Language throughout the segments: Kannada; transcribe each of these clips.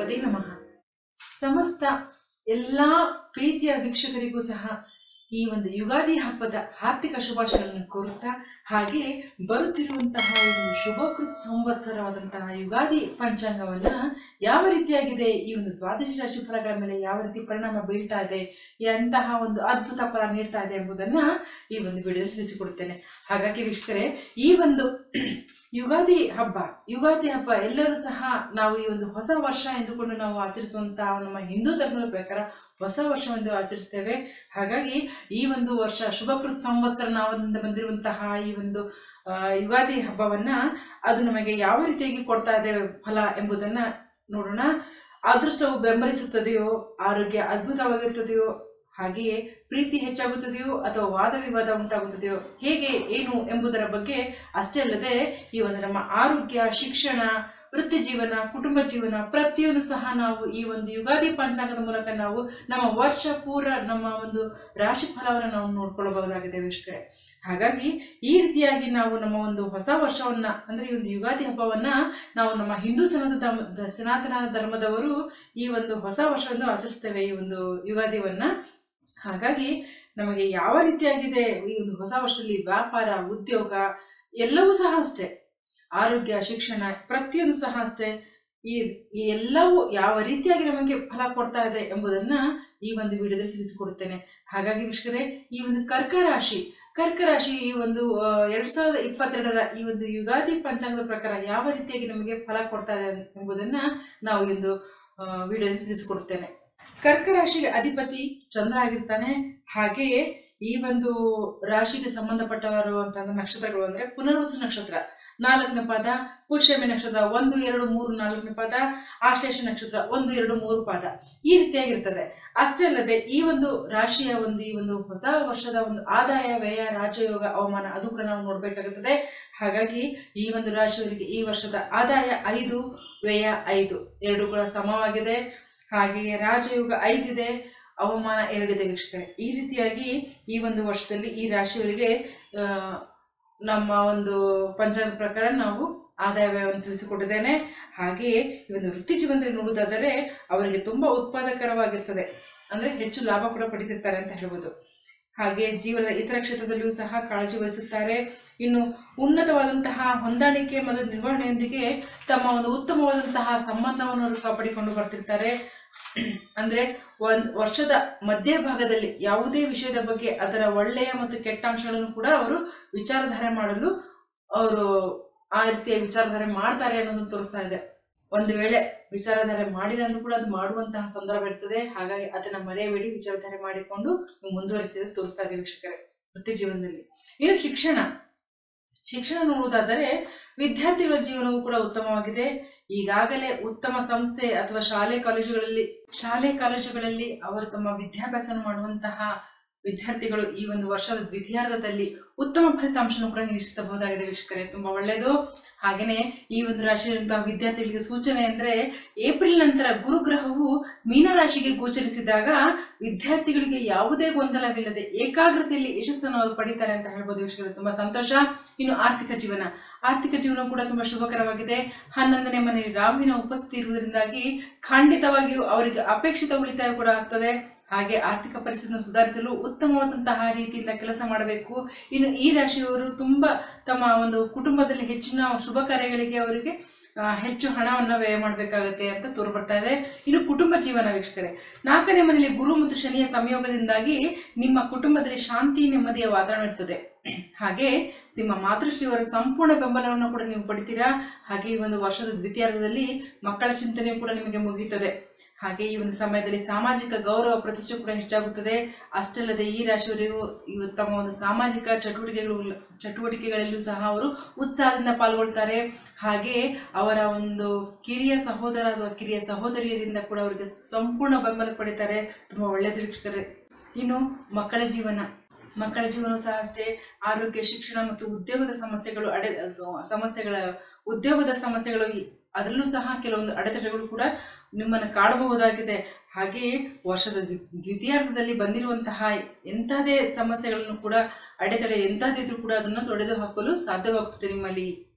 ಗಣಪತಿ ನಮಃ ಸಮಸ್ತ ಎಲ್ಲ ಪ್ರೀತಿಯ ವೀಕ್ಷಕರಿಗೂ ಸಹ ಈ ಒಂದು ಯುಗಾದಿ ಹಬ್ಬದ ಆರ್ಥಿಕ ಶುಭಾಶಯಗಳನ್ನು ಕೋರುತ್ತಾ ಹಾಗೆ ಬರುತ್ತಿರುವಂತಹ ಒಂದು ಶುಭಕೃತ್ ಸಂವತ್ಸರವಾದಂತಹ ಯುಗಾದಿ ಪಂಚಾಂಗವನ್ನ ಯಾವ ರೀತಿಯಾಗಿದೆ ಈ ಒಂದು ದ್ವಾದಶ ರಾಶಿ ಫಲಗಳ ಮೇಲೆ ಯಾವ ರೀತಿ ಪರಿಣಾಮ ಬೀಳ್ತಾ ಇದೆ ಎಂತಹ ಒಂದು ಅದ್ಭುತ ಫಲ ನೀಡ್ತಾ ಇದೆ ಎಂಬುದನ್ನ ಈ ಒಂದು ವಿಡಿಯೋದಲ್ಲಿ ತಿಳಿಸಿಕೊಡುತ್ತೇನೆ ಹಾಗಾಗಿ ವೀಕ್ಷಕರೇ ಈ ಒಂದು ಯುಗಾದಿ ಹಬ್ಬ ಯುಗಾದಿ ಹಬ್ಬ ಎಲ್ಲರೂ ಸಹ ನಾವು ಈ ಒಂದು ಹೊಸ ವರ್ಷ ಎಂದುಕೊಂಡು ನಾವು ಆಚರಿಸುವಂತಹ ನಮ್ಮ ಹಿಂದೂ ಧರ್ಮದ ಪ್ರಕಾರ ಹೊಸ ವರ್ಷವೆಂದು ಆಚರಿಸ್ತೇವೆ ಹಾಗಾಗಿ ಈ ಒಂದು ವರ್ಷ ಶುಭಕೃತ್ ಸಂವತ್ಸರ ನಾವಿಂದ ಬಂದಿರುವಂತಹ ಈ ಒಂದು ಆ, ಯುಗಾದಿ ಹಬ್ಬವನ್ನ ಅದು ನಮಗೆ ಯಾವ ರೀತಿಯಾಗಿ ಕೊಡ್ತಾ ಇದೆ ಫಲ ಎಂಬುದನ್ನ ನೋಡೋಣ ಅದೃಷ್ಟವು ಬೆಂಬಲಿಸುತ್ತದೆಯೋ ಆರೋಗ್ಯ ಅದ್ಭುತವಾಗಿರುತ್ತದೆಯೋ ಹಾಗೆಯೇ ಪ್ರೀತಿ ಹೆಚ್ಚಾಗುತ್ತದೆಯೋ ಅಥವಾ ವಾದ ವಿವಾದ ಉಂಟಾಗುತ್ತದೆಯೋ ಹೇಗೆ ಏನು ಎಂಬುದರ ಬಗ್ಗೆ ಅಷ್ಟೇ ಅಲ್ಲದೆ ಈ ಒಂದು ನಮ್ಮ ಆರೋಗ್ಯ ಶಿಕ್ಷಣ ವೃತ್ತಿ ಜೀವನ ಕುಟುಂಬ ಜೀವನ ಪ್ರತಿಯೊಂದು ಸಹ ನಾವು ಈ ಒಂದು ಯುಗಾದಿ ಪಂಚಾಂಗದ ಮೂಲಕ ನಾವು ನಮ್ಮ ವರ್ಷ ಪೂರ ನಮ್ಮ ಒಂದು ರಾಶಿ ಫಲವನ್ನು ನಾವು ನೋಡ್ಕೊಳ್ಳಬಹುದಾಗಿದೆ ವೀಕ್ಷಕರೇ ಹಾಗಾಗಿ ಈ ರೀತಿಯಾಗಿ ನಾವು ನಮ್ಮ ಒಂದು ಹೊಸ ವರ್ಷವನ್ನ ಅಂದ್ರೆ ಈ ಒಂದು ಯುಗಾದಿ ಹಬ್ಬವನ್ನ ನಾವು ನಮ್ಮ ಹಿಂದೂ ಸನಾತನ ಧರ್ಮ ಸನಾತನ ಧರ್ಮದವರು ಈ ಒಂದು ಹೊಸ ವರ್ಷವೆಂದು ಆಚರಿಸ್ತೇವೆ ಈ ಒಂದು ಯುಗಾದಿವನ್ನ ಹಾಗಾಗಿ ನಮಗೆ ಯಾವ ರೀತಿಯಾಗಿದೆ ಈ ಒಂದು ಹೊಸ ವರ್ಷದಲ್ಲಿ ವ್ಯಾಪಾರ ಉದ್ಯೋಗ ಎಲ್ಲವೂ ಸಹ ಅಷ್ಟೇ ಆರೋಗ್ಯ ಶಿಕ್ಷಣ ಪ್ರತಿಯೊಂದು ಸಹ ಅಷ್ಟೇ ಈ ಈ ಎಲ್ಲವೂ ಯಾವ ರೀತಿಯಾಗಿ ನಮಗೆ ಫಲ ಕೊಡ್ತಾ ಇದೆ ಎಂಬುದನ್ನ ಈ ಒಂದು ವಿಡಿಯೋದಲ್ಲಿ ತಿಳಿಸಿಕೊಡುತ್ತೇನೆ ಹಾಗಾಗಿ ವೀಕ್ಷಕರೇ ಈ ಒಂದು ಕರ್ಕ ರಾಶಿ ಕರ್ಕ ರಾಶಿ ಈ ಒಂದು ಆ, ಎರಡ್ ಸಾವಿರದ ಇಪ್ಪತ್ತೆರಡರ ಈ ಒಂದು ಯುಗಾದಿ ಪಂಚಾಂಗದ ಪ್ರಕಾರ ಯಾವ ರೀತಿಯಾಗಿ ನಮಗೆ ಫಲ ಕೊಡ್ತಾ ಇದೆ ಎಂಬುದನ್ನ ನಾವು ಈ ಒಂದು ಆ, ವಿಡಿಯೋದಲ್ಲಿ ತಿಳಿಸಿಕೊಡುತ್ತೇನೆ ಕರ್ಕ ರಾಶಿಗೆ ಅಧಿಪತಿ ಚಂದ್ರ ಆಗಿರ್ತಾನೆ ಹಾಗೆಯೇ ಈ ಒಂದು ರಾಶಿಗೆ ಸಂಬಂಧಪಟ್ಟವರು ಅಂತಂದ್ರೆ ನಕ್ಷತ್ರಗಳು ಅಂದ್ರೆ ಪುನರ್ವಸು ನಕ್ಷತ್ರ ನಾಲ್ಕನೇ ಪಾದ ಪುಷ್ಯಮಿ ನಕ್ಷತ್ರ ಒಂದು ಎರಡು ಮೂರು ನಾಲ್ಕನೇ ಪಾದ ಆಶ್ಲೇಷ ನಕ್ಷತ್ರ ಒಂದು ಎರಡು ಮೂರು ಪಾದ ಈ ರೀತಿಯಾಗಿರ್ತದೆ ಅಷ್ಟೇ ಅಲ್ಲದೆ ಈ ಒಂದು ರಾಶಿಯ ಒಂದು ಈ ಒಂದು ಹೊಸ ವರ್ಷದ ಒಂದು ಆದಾಯ ವ್ಯಯ ರಾಜಯೋಗ ಅವಮಾನ ಅದು ಕೂಡ ನಾವು ನೋಡ್ಬೇಕಾಗುತ್ತದೆ ಹಾಗಾಗಿ ಈ ಒಂದು ರಾಶಿಯವರಿಗೆ ಈ ವರ್ಷದ ಆದಾಯ ಐದು ವ್ಯಯ ಐದು ಎರಡು ಕೂಡ ಸಮವಾಗಿದೆ ಹಾಗೆಯೇ ರಾಜಯೋಗ ಐದಿದೆ ಅವಮಾನ ಎರಡಿದೆ ವೀಕ್ಷಕರೇ ಈ ರೀತಿಯಾಗಿ ಈ ಒಂದು ವರ್ಷದಲ್ಲಿ ಈ ರಾಶಿಯವರಿಗೆ ಆ, ನಮ್ಮ ಒಂದು ಪಂಚಾಂಗ ಪ್ರಕಾರ ನಾವು ಆದಾಯ ವ್ಯಯವನ್ನು ತಿಳಿಸಿಕೊಟ್ಟಿದ್ದೇನೆ ಹಾಗೆಯೇ ಈ ಒಂದು ವೃತ್ತಿ ಜೀವನದಲ್ಲಿ ನೋಡುವುದಾದರೆ ಅವರಿಗೆ ತುಂಬಾ ಉತ್ಪಾದಕರವಾಗಿರ್ತದೆ ಅಂದ್ರೆ ಹೆಚ್ಚು ಲಾಭ ಕೂಡ ಪಡಿತಿರ್ತಾರೆ ಅಂತ ಹೇಳ್ಬೋದು ಹಾಗೆ ಜೀವನದ ಇತರ ಕ್ಷೇತ್ರದಲ್ಲಿಯೂ ಸಹ ಕಾಳಜಿ ವಹಿಸುತ್ತಾರೆ ಇನ್ನು ಉನ್ನತವಾದಂತಹ ಹೊಂದಾಣಿಕೆ ಮತ್ತು ನಿರ್ವಹಣೆಯೊಂದಿಗೆ ತಮ್ಮ ಒಂದು ಉತ್ತಮವಾದಂತಹ ಸಂಬಂಧವನ್ನು ಅವರು ಕಾಪಾಡಿಕೊಂಡು ಬರ್ತಿರ್ತಾರೆ ಅಂದ್ರೆ ಒಂದ್ ವರ್ಷದ ಮಧ್ಯಭಾಗದಲ್ಲಿ ಯಾವುದೇ ವಿಷಯದ ಬಗ್ಗೆ ಅದರ ಒಳ್ಳೆಯ ಮತ್ತು ಕೆಟ್ಟ ಅಂಶಗಳನ್ನು ಕೂಡ ಅವರು ವಿಚಾರಧಾರೆ ಮಾಡಲು ಅವರು ಆ ರೀತಿಯ ವಿಚಾರಧಾರೆ ಮಾಡ್ತಾರೆ ಅನ್ನೋದನ್ನು ತೋರಿಸ್ತಾ ಇದೆ ಒಂದು ವೇಳೆ ವಿಚಾರಧಾರೆ ಮಾಡಿದಂದ್ರೂ ಕೂಡ ಅದು ಮಾಡುವಂತಹ ಸಂದರ್ಭ ಇರ್ತದೆ ಹಾಗಾಗಿ ಅದನ್ನ ಮರೆಯಬೇಡಿ ವಿಚಾರಧಾರೆ ಮಾಡಿಕೊಂಡು ನೀವು ಮುಂದುವರಿಸಿದ ತೋರಿಸ್ತಾ ಇದೆ ವೀಕ್ಷಕರೇ ವೃತ್ತಿ ಜೀವನದಲ್ಲಿ ಇನ್ನು ಶಿಕ್ಷಣ ಶಿಕ್ಷಣ ನೋಡುವುದಾದರೆ ವಿದ್ಯಾರ್ಥಿಗಳ ಜೀವನವೂ ಕೂಡ ಉತ್ತಮವಾಗಿದೆ ಈಗಾಗಲೇ ಉತ್ತಮ ಸಂಸ್ಥೆ ಅಥವಾ ಶಾಲೆ ಕಾಲೇಜುಗಳಲ್ಲಿ ಶಾಲೆ ಕಾಲೇಜುಗಳಲ್ಲಿ ಅವರು ತಮ್ಮ ವಿದ್ಯಾಭ್ಯಾಸ ಮಾಡುವಂತಹ ವಿದ್ಯಾರ್ಥಿಗಳು ಈ ಒಂದು ವರ್ಷದ ದ್ವಿತೀಯಾರ್ಧದಲ್ಲಿ ಉತ್ತಮ ಫಲಿತಾಂಶವನ್ನು ಕೂಡ ನಿರೀಕ್ಷಿಸಬಹುದಾಗಿದೆ ವೀಕ್ಷಕರೇ ತುಂಬಾ ಒಳ್ಳೆಯದು ಹಾಗೆಯೇ ಈ ಒಂದು ರಾಶಿಯಲ್ಲಿರುವಂತಹ ವಿದ್ಯಾರ್ಥಿಗಳಿಗೆ ಸೂಚನೆ ಅಂದ್ರೆ ಏಪ್ರಿಲ್ ನಂತರ ಗುರುಗ್ರಹವು ಮೀನರಾಶಿಗೆ ಗೋಚರಿಸಿದಾಗ ವಿದ್ಯಾರ್ಥಿಗಳಿಗೆ ಯಾವುದೇ ಗೊಂದಲವಿಲ್ಲದೆ ಏಕಾಗ್ರತೆಯಲ್ಲಿ ಯಶಸ್ಸನ್ನು ಅವರು ಪಡಿತಾರೆ ಅಂತ ಹೇಳ್ಬೋದು ವೀಕ್ಷಕರೇ ತುಂಬಾ ಸಂತೋಷ ಇನ್ನು ಆರ್ಥಿಕ ಜೀವನ ಆರ್ಥಿಕ ಜೀವನ ಕೂಡ ತುಂಬಾ ಶುಭಕರವಾಗಿದೆ ಹನ್ನೊಂದನೇ ಮನೆಯಲ್ಲಿ ರಾಹುವಿನ ಉಪಸ್ಥಿತಿ ಇರುವುದರಿಂದಾಗಿ ಖಂಡಿತವಾಗಿಯೂ ಅವರಿಗೆ ಅಪೇಕ್ಷಿತ ಉಳಿತಾಯ ಕೂಡ ಆಗ್ತದೆ ಹಾಗೆ ಆರ್ಥಿಕ ಪರಿಸ್ಥಿತಿಯನ್ನು ಸುಧಾರಿಸಲು ಉತ್ತಮವಾದಂತಹ ರೀತಿಯಿಂದ ಕೆಲಸ ಮಾಡಬೇಕು ಇನ್ನು ಈ ರಾಶಿಯವರು ತುಂಬಾ ತಮ್ಮ ಒಂದು ಕುಟುಂಬದಲ್ಲಿ ಹೆಚ್ಚಿನ ಶುಭ ಕಾರ್ಯಗಳಿಗೆ ಅವರಿಗೆ ಆ, ಹೆಚ್ಚು ಹಣವನ್ನು ವ್ಯಯ ಮಾಡಬೇಕಾಗತ್ತೆ ಅಂತ ತೋರು ಬರ್ತಾ ಇದೆ ಇನ್ನು ಕುಟುಂಬ ಜೀವನ ವೀಕ್ಷಕರೇ ನಾಲ್ಕನೇ ಮನೆಯಲ್ಲಿ ಗುರು ಮತ್ತು ಶನಿಯ ಸಂಯೋಗದಿಂದಾಗಿ ನಿಮ್ಮ ಕುಟುಂಬದಲ್ಲಿ ಶಾಂತಿ ನೆಮ್ಮದಿಯ ವಾತಾವರಣ ಇರ್ತದೆ ಹಾಗೆ ನಿಮ್ಮ ಮಾತೃಶ್ರೀಯವರ ಸಂಪೂರ್ಣ ಬೆಂಬಲವನ್ನು ಕೂಡ ನೀವು ಪಡಿತೀರಾ ಹಾಗೆ ಈ ಒಂದು ವರ್ಷದ ದ್ವಿತೀಯಾರ್ಧದಲ್ಲಿ ಮಕ್ಕಳ ಚಿಂತನೆಯೂ ಕೂಡ ನಿಮಗೆ ಮುಗಿಯುತ್ತದೆ ಹಾಗೆ ಈ ಒಂದು ಸಮಯದಲ್ಲಿ ಸಾಮಾಜಿಕ ಗೌರವ ಪ್ರತಿಷ್ಠೆ ಕೂಡ ಹೆಚ್ಚಾಗುತ್ತದೆ ಅಷ್ಟಲ್ಲದೆ ಈ ರಾಶಿಯವರಿಗೂ ಇವು ತಮ್ಮ ಒಂದು ಸಾಮಾಜಿಕ ಚಟುವಟಿಕೆಗಳು ಚಟುವಟಿಕೆಗಳಲ್ಲೂ ಸಹ ಅವರು ಉತ್ಸಾಹದಿಂದ ಪಾಲ್ಗೊಳ್ತಾರೆ ಹಾಗೆ ಅವರ ಒಂದು ಕಿರಿಯ ಸಹೋದರ ಅಥವಾ ಕಿರಿಯ ಸಹೋದರಿಯರಿಂದ ಕೂಡ ಅವರಿಗೆ ಸಂಪೂರ್ಣ ಬೆಂಬಲ ಪಡಿತಾರೆ ತುಂಬಾ ಒಳ್ಳೆಯದು ವೀಕ್ಷಕರೇ ಇನ್ನು ಮಕ್ಕಳ ಜೀವನ ಮಕ್ಕಳ ಜೀವನ ಸಹ ಅಷ್ಟೇ ಆರೋಗ್ಯ ಶಿಕ್ಷಣ ಮತ್ತು ಉದ್ಯೋಗದ ಸಮಸ್ಯೆಗಳು ಅಡೆ ಸೊ- ಸಮಸ್ಯೆಗಳ ಉದ್ಯೋಗದ ಸಮಸ್ಯೆಗಳು ಈ- ಅದರಲ್ಲೂ ಸಹ ಕೆಲವೊಂದು ಅಡೆತಡೆಗಳು ಕೂಡ ನಿಮ್ಮನ್ನು ಕಾಡಬಹುದಾಗಿದೆ ಹಾಗೆಯೇ ವರ್ಷದ ದ್ವಿ- ದ್ವಿತೀಯಾರ್ಧದಲ್ಲಿ ಬಂದಿರುವಂತಹ ಎಂಥದೇ ಸಮಸ್ಯೆಗಳನ್ನು ಕೂಡ ಅಡೆತಡೆ ಎಂಥದಿದ್ರೂ ಕೂಡ ಅದನ್ನು ತೊಡೆದು ಹಾಕಲು ಸಾಧ್ಯವಾಗುತ್ತದೆ ನಿಮ್ಮಲ್ಲಿ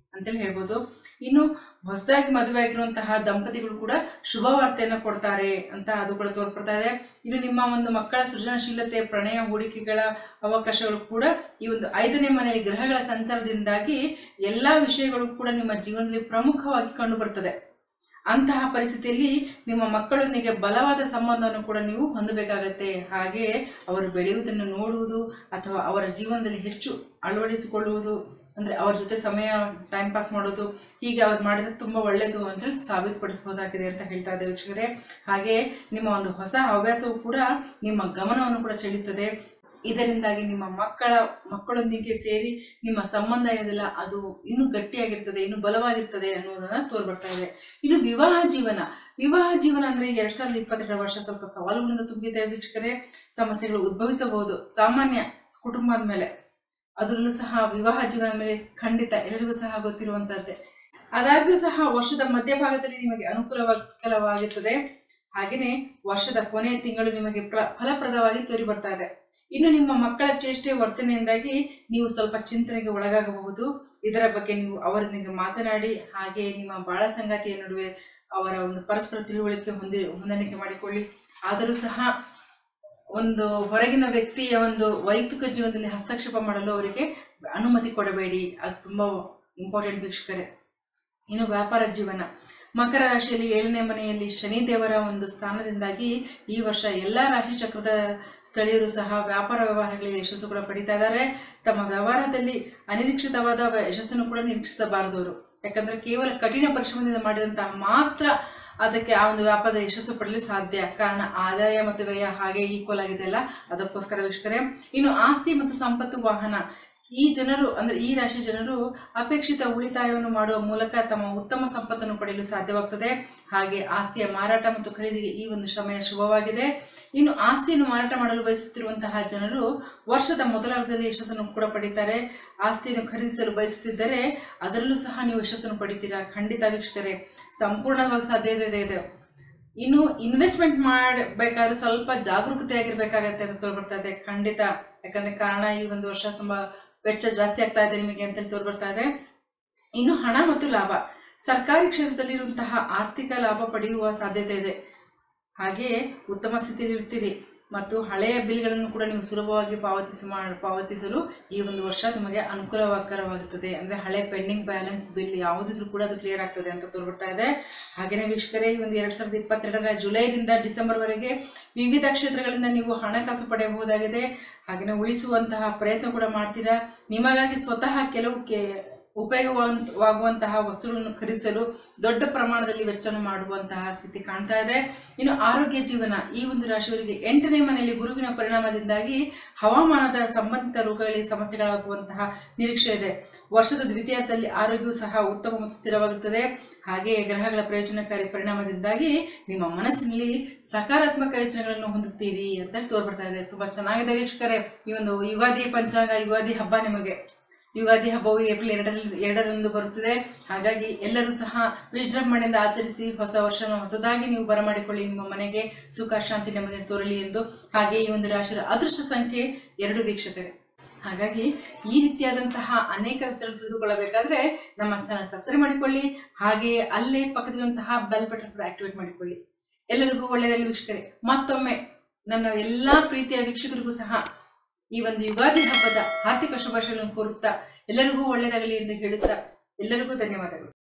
ಅಂತೇಳಿ ಹೇಳ್ಬೋದು ಇನ್ನು ಹೊಸದಾಗಿ ಮದುವೆ ಆಗಿರುವಂತಹ ದಂಪತಿಗಳು ಕೂಡ ಶುಭ ವಾರ್ತೆಯನ್ನು ಕೊಡ್ತಾರೆ ಅಂತ ಅದು ಕೂಡ ತೋರ್ಪಡ್ತಾ ಇದೆ ಇನ್ನು ನಿಮ್ಮ ಒಂದು ಮಕ್ಕಳ ಸೃಜನಶೀಲತೆ ಪ್ರಣಯ ಹೂಡಿಕೆಗಳ ಅವಕಾಶಗಳು ಕೂಡ ಈ ಒಂದು ಐದನೇ ಮನೆಯಲ್ಲಿ ಗ್ರಹಗಳ ಸಂಚಾರದಿಂದಾಗಿ ಎಲ್ಲಾ ವಿಷಯಗಳು ಕೂಡ ನಿಮ್ಮ ಜೀವನದಲ್ಲಿ ಪ್ರಮುಖವಾಗಿ ಕಂಡು ಬರ್ತದೆ ಅಂತಹ ಪರಿಸ್ಥಿತಿಯಲ್ಲಿ ನಿಮ್ಮ ಮಕ್ಕಳೊಂದಿಗೆ ಬಲವಾದ ಸಂಬಂಧವನ್ನು ಕೂಡ ನೀವು ಹೊಂದಬೇಕಾಗತ್ತೆ ಹಾಗೆ ಅವರು ಬೆಳೆಯುವುದನ್ನು ನೋಡುವುದು ಅಥವಾ ಅವರ ಜೀವನದಲ್ಲಿ ಹೆಚ್ಚು ಅಳವಡಿಸಿಕೊಳ್ಳುವುದು ಅಂದ್ರೆ ಅವ್ರ ಜೊತೆ ಸಮಯ ಟೈಮ್ ಪಾಸ್ ಮಾಡೋದು ಹೀಗೆ ಅವ್ರು ಮಾಡಿದ್ರೆ ತುಂಬಾ ಒಳ್ಳೆಯದು ಅಂತ ಹೇಳಿ ಸಾಬೀತುಪಡಿಸಬಹುದಾಗಿದೆ ಅಂತ ಹೇಳ್ತಾ ಇದ್ದೇವೆ ವೀಕ್ಷಕರೇ ಹಾಗೆ ನಿಮ್ಮ ಒಂದು ಹೊಸ ಹವ್ಯಾಸವು ಕೂಡ ನಿಮ್ಮ ಗಮನವನ್ನು ಕೂಡ ಸೆಳೆಯುತ್ತದೆ ಇದರಿಂದಾಗಿ ನಿಮ್ಮ ಮಕ್ಕಳ ಮಕ್ಕಳೊಂದಿಗೆ ಸೇರಿ ನಿಮ್ಮ ಸಂಬಂಧ ಏನಿದೆಯಲ್ಲ ಅದು ಇನ್ನೂ ಗಟ್ಟಿಯಾಗಿರ್ತದೆ ಇನ್ನೂ ಬಲವಾಗಿರ್ತದೆ ಅನ್ನೋದನ್ನ ತೋರ್ಬರ್ತಾ ಇದೆ ಇನ್ನು ವಿವಾಹ ಜೀವನ ವಿವಾಹ ಜೀವನ ಅಂದ್ರೆ ಎರಡ್ ಸಾವಿರದ ಇಪ್ಪತ್ತೆರಡು ವರ್ಷ ಸ್ವಲ್ಪ ಸವಾಲುಗಳಿಂದ ತುಂಬಿದೆ ವೀಕ್ಷಕರೇ ಸಮಸ್ಯೆಗಳು ಉದ್ಭವಿಸಬಹುದು ಸಾಮಾನ್ಯ ಕುಟುಂಬದ ಮೇಲೆ ಅದರಲ್ಲೂ ಸಹ ವಿವಾಹ ಜೀವನ ಮೇಲೆ ಖಂಡಿತ ಎಲ್ಲರಿಗೂ ಸಹ ಗೊತ್ತಿರುವಂತದ್ದೇ ಆದಾಗ್ಯೂ ಸಹ ವರ್ಷದ ಮಧ್ಯಭಾಗದಲ್ಲಿ ನಿಮಗೆ ಅನುಕೂಲವಾಗಿರುತ್ತದೆ ಹಾಗೆಯೇ ವರ್ಷದ ಕೊನೆಯ ತಿಂಗಳು ನಿಮಗೆ ಪ್ರ ಫಲಪ್ರದವಾಗಿ ತೋರಿ ಬರ್ತಾ ಇದೆ ಇನ್ನು ನಿಮ್ಮ ಮಕ್ಕಳ ಚೇಷ್ಟೆ ವರ್ತನೆಯಿಂದಾಗಿ ನೀವು ಸ್ವಲ್ಪ ಚಿಂತನೆಗೆ ಒಳಗಾಗಬಹುದು ಇದರ ಬಗ್ಗೆ ನೀವು ಅವರೊಂದಿಗೆ ಮಾತನಾಡಿ ಹಾಗೆ ನಿಮ್ಮ ಬಾಳ ಸಂಗಾತಿಯ ನಡುವೆ ಅವರ ಒಂದು ಪರಸ್ಪರ ತಿಳುವಳಿಕೆ ಹೊಂದಿ ಹೊಂದಾಣಿಕೆ ಮಾಡಿಕೊಳ್ಳಿ ಆದರೂ ಸಹ ಒಂದು ಹೊರಗಿನ ವ್ಯಕ್ತಿಯ ಒಂದು ವೈಯಕ್ತಿಕ ಜೀವನದಲ್ಲಿ ಹಸ್ತಕ್ಷೇಪ ಮಾಡಲು ಅವರಿಗೆ ಅನುಮತಿ ಕೊಡಬೇಡಿ ಅದು ತುಂಬಾ ಇಂಪಾರ್ಟೆಂಟ್ ವೀಕ್ಷಕರೇ ಇನ್ನು ವ್ಯಾಪಾರ ಜೀವನ ಮಕರ ರಾಶಿಯಲ್ಲಿ ಏಳನೇ ಮನೆಯಲ್ಲಿ ಶನಿ ದೇವರ ಒಂದು ಸ್ಥಾನದಿಂದಾಗಿ ಈ ವರ್ಷ ಎಲ್ಲಾ ರಾಶಿ ಚಕ್ರದ ಸ್ಥಳೀಯರು ಸಹ ವ್ಯಾಪಾರ ವ್ಯವಹಾರಗಳಲ್ಲಿ ಯಶಸ್ಸು ಕೂಡ ಪಡಿತಾ ಇದ್ದಾರೆ ತಮ್ಮ ವ್ಯವಹಾರದಲ್ಲಿ ಅನಿರೀಕ್ಷಿತವಾದ ವ- ಯಶಸ್ಸನ್ನು ಕೂಡ ನಿರೀಕ್ಷಿಸಬಾರದು ಅವರು ಯಾಕಂದ್ರೆ ಕೇವಲ ಕಠಿಣ ಪರಿಶ್ರಮದಿಂದ ಮಾಡಿದಂತಹ ಮಾತ್ರ ಅದಕ್ಕೆ ಆ ಒಂದು ವ್ಯಾಪಾರದ ಯಶಸ್ಸು ಪಡೆಯಲು ಸಾಧ್ಯ ಕಾರಣ ಆದಾಯ ಮತ್ತು ವ್ಯಯ ಹಾಗೆ ಈಕ್ವಲ್ ಆಗಿದೆ ಅಲ್ಲ ಅದಕ್ಕೋಸ್ಕರ ವೀಕ್ಷಕರೇ ಇನ್ನು ಆಸ್ತಿ ಮತ್ತು ಸಂಪತ್ತು ವಾಹನ ಈ ಜನರು ಅಂದ್ರೆ ಈ ರಾಶಿ ಜನರು ಅಪೇಕ್ಷಿತ ಉಳಿತಾಯವನ್ನು ಮಾಡುವ ಮೂಲಕ ತಮ್ಮ ಉತ್ತಮ ಸಂಪತ್ತನ್ನು ಪಡೆಯಲು ಸಾಧ್ಯವಾಗ್ತದೆ ಹಾಗೆ ಆಸ್ತಿಯ ಮಾರಾಟ ಮತ್ತು ಖರೀದಿಗೆ ಈ ಒಂದು ಸಮಯ ಶುಭವಾಗಿದೆ ಇನ್ನು ಆಸ್ತಿಯನ್ನು ಮಾರಾಟ ಮಾಡಲು ಬಯಸುತ್ತಿರುವಂತಹ ಜನರು ವರ್ಷದ ಮೊದಲಾರ್ಧದಲ್ಲಿ ಯಶಸ್ಸನ್ನು ಕೂಡ ಪಡಿತಾರೆ ಆಸ್ತಿಯನ್ನು ಖರೀದಿಸಲು ಬಯಸುತ್ತಿದ್ದರೆ ಅದರಲ್ಲೂ ಸಹ ನೀವು ಯಶಸ್ಸನ್ನು ಪಡಿತೀರಾ ಖಂಡಿತ ವೀಕ್ಷಕರೇ ಸಂಪೂರ್ಣವಾಗಿ ಸಾಧ್ಯತೆ ಇದೆ ಇನ್ನು ಇನ್ವೆಸ್ಟ್ಮೆಂಟ್ ಮಾಡಬೇಕಾದ್ರೆ ಸ್ವಲ್ಪ ಜಾಗರೂಕತೆಯಾಗಿರ್ಬೇಕಾಗತ್ತೆ ಅಂತ ತೋರ್ಬರ್ತಾ ಇದೆ ಖಂಡಿತ ಯಾಕಂದ್ರೆ ಕಾರಣ ಈ ಒಂದು ವರ್ಷ ತುಂಬಾ ವೆಚ್ಚ ಜಾಸ್ತಿ ಆಗ್ತಾ ಇದೆ ನಿಮಗೆ ಅಂತ ತೋರ್ಬರ್ತಾ ಇದೆ ಇನ್ನು ಹಣ ಮತ್ತು ಲಾಭ ಸರ್ಕಾರಿ ಕ್ಷೇತ್ರದಲ್ಲಿರುವಂತಹ ಆರ್ಥಿಕ ಲಾಭ ಪಡೆಯುವ ಸಾಧ್ಯತೆ ಇದೆ ಹಾಗೆಯೇ ಉತ್ತಮ ಸ್ಥಿತಿಯಲ್ಲಿ ಇರ್ತೀರಿ ಮತ್ತು ಹಳೆಯ ಬಿಲ್ಗಳನ್ನು ಕೂಡ ನೀವು ಸುಲಭವಾಗಿ ಪಾವತಿಸಿ ಮಾಡ ಪಾವತಿಸಲು ಈ ಒಂದು ವರ್ಷ ನಿಮಗೆ ಅನುಕೂಲಕರವಾಗುತ್ತದೆ ಅಂದ್ರೆ ಹಳೆ ಪೆಂಡಿಂಗ್ ಬ್ಯಾಲೆನ್ಸ್ ಬಿಲ್ ಯಾವುದಿದ್ರು ಕೂಡ ಅದು ಕ್ಲಿಯರ್ ಆಗ್ತದೆ ಅಂತ ತೋರ್ಬಿಡ್ತಾ ಇದೆ ಹಾಗೆಯೇ ವೀಕ್ಷಕರೇ ಈ ಒಂದು ಎರಡ್ ಸಾವಿರದ ಇಪ್ಪತ್ತೆರಡರ ಜುಲೈದಿಂದ ಡಿಸೆಂಬರ್ ವರೆಗೆ ವಿವಿಧ ಕ್ಷೇತ್ರಗಳಿಂದ ನೀವು ಹಣಕಾಸು ಪಡೆಯಬಹುದಾಗಿದೆ ಹಾಗೆಯೇ ಉಳಿಸುವಂತಹ ಪ್ರಯತ್ನ ಕೂಡ ಮಾಡ್ತೀರಾ ನಿಮಗಾಗಿ ಸ್ವತಃ ಕೆಲವು ಕೆ ಉಪಯೋಗವಾಗುವಂತಹ ವಸ್ತುಗಳನ್ನು ಖರೀದಿಸಲು ದೊಡ್ಡ ಪ್ರಮಾಣದಲ್ಲಿ ವೆಚ್ಚವನ್ನು ಮಾಡುವಂತಹ ಸ್ಥಿತಿ ಕಾಣ್ತಾ ಇದೆ ಇನ್ನು ಆರೋಗ್ಯ ಜೀವನ ಈ ಒಂದು ರಾಶಿಯವರಿಗೆ ಎಂಟನೇ ಮನೆಯಲ್ಲಿ ಗುರುವಿನ ಪರಿಣಾಮದಿಂದಾಗಿ ಹವಾಮಾನದ ಸಂಬಂಧಿತ ರೋಗಗಳಿಗೆ ಸಮಸ್ಯೆಗಳಾಗುವಂತಹ ನಿರೀಕ್ಷೆ ಇದೆ ವರ್ಷದ ದ್ವಿತೀಯದಲ್ಲಿ ಆರೋಗ್ಯವು ಸಹ ಉತ್ತಮ ಮತ್ತು ಸ್ಥಿರವಾಗುತ್ತದೆ ಹಾಗೆಯೇ ಗ್ರಹಗಳ ಪ್ರಯೋಜನಕಾರಿ ಪರಿಣಾಮದಿಂದಾಗಿ ನಿಮ್ಮ ಮನಸ್ಸಿನಲ್ಲಿ ಸಕಾರಾತ್ಮಕ ಯೋಚನೆಗಳನ್ನು ಹೊಂದುತ್ತೀರಿ ಅಂತ ತೋರ್ಬರ್ತಾ ಇದೆ ತುಂಬಾ ಚೆನ್ನಾಗಿದೆ ವೀಕ್ಷಕರೇ ಈ ಒಂದು ಯುಗಾದಿ ಪಂಚಾಂಗ ಯುಗಾದಿ ಹಬ್ಬ ನಿಮಗೆ ಯುಗಾದಿ ಹಬ್ಬವು ಏಪ್ರಿಲ್ ಎರಡರಲ್ಲಿ ಎರಡರಂದು ಬರುತ್ತದೆ ಹಾಗಾಗಿ ಎಲ್ಲರೂ ಸಹ ವಿಜೃಂಭಣೆಯಿಂದ ಆಚರಿಸಿ ಹೊಸ ವರ್ಷನ ಹೊಸದಾಗಿ ನೀವು ಬರಮಾಡಿಕೊಳ್ಳಿ ನಿಮ್ಮ ಮನೆಗೆ ಸುಖ ಶಾಂತಿ ನೆಮ್ಮದಿ ತೋರಲಿ ಎಂದು ಹಾಗೆ ಈ ಒಂದು ರಾಶಿಯ ಅದೃಷ್ಟ ಸಂಖ್ಯೆ ಎರಡು ವೀಕ್ಷಕರೇ ಹಾಗಾಗಿ ಈ ರೀತಿಯಾದಂತಹ ಅನೇಕ ವಿಚಾರ ತಿಳಿದುಕೊಳ್ಳಬೇಕಾದ್ರೆ ನಮ್ಮ ಚಾನಲ್ ಸಬ್ಸ್ಕ್ರೈಬ್ ಮಾಡಿಕೊಳ್ಳಿ ಹಾಗೆಯೇ ಅಲ್ಲೇ ಪಕ್ಕದಲ್ಲಿರುವಂತಹ ಬೆಲ್ ಬಟನ್ ಕೂಡ ಆಕ್ಟಿವೇಟ್ ಮಾಡಿಕೊಳ್ಳಿ ಎಲ್ಲರಿಗೂ ಒಳ್ಳೆಯದಲ್ಲಿ ವೀಕ್ಷಕರೇ ಮತ್ತೊಮ್ಮೆ ನನ್ನ ಎಲ್ಲಾ ಪ್ರೀತಿಯ ವೀಕ್ಷಕರಿಗೂ ಸಹ ಈ ಒಂದು ಯುಗಾದಿ ಹಬ್ಬದ ಆರ್ಥಿಕ ಶುಭಾಶಯಗಳನ್ನು ಕೋರುತ್ತಾ ಎಲ್ಲರಿಗೂ ಒಳ್ಳೆಯದಾಗಲಿ ಎಂದು ಹೇಳುತ್ತಾ ಎಲ್ಲರಿಗೂ ಧನ್ಯವಾದಗಳು